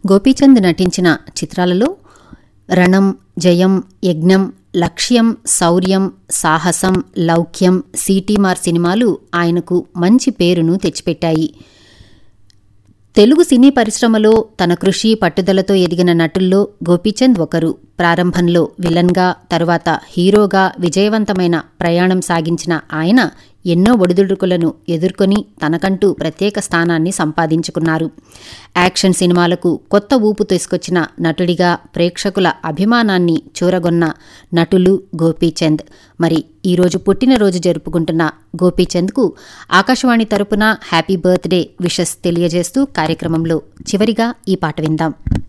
గోపీచంద్ నటించిన చిత్రాలలో రణం జయం యజ్ఞం లక్ష్యం శౌర్యం సాహసం లౌక్యం సిటీమార్ సినిమాలు ఆయనకు మంచి పేరును తెచ్చిపెట్టాయి తెలుగు సినీ పరిశ్రమలో తన కృషి పట్టుదలతో ఎదిగిన నటుల్లో గోపీచంద్ ఒకరు ప్రారంభంలో విలన్గా తరువాత హీరోగా విజయవంతమైన ప్రయాణం సాగించిన ఆయన ఎన్నో ఒడిదుడుకులను ఎదుర్కొని తనకంటూ ప్రత్యేక స్థానాన్ని సంపాదించుకున్నారు యాక్షన్ సినిమాలకు కొత్త ఊపు తీసుకొచ్చిన నటుడిగా ప్రేక్షకుల అభిమానాన్ని చూరగొన్న నటులు గోపీచంద్ మరి ఈరోజు పుట్టినరోజు జరుపుకుంటున్న గోపీచంద్కు ఆకాశవాణి తరపున హ్యాపీ బర్త్డే విషెస్ తెలియజేస్తూ కార్యక్రమంలో చివరిగా ఈ పాట విందాం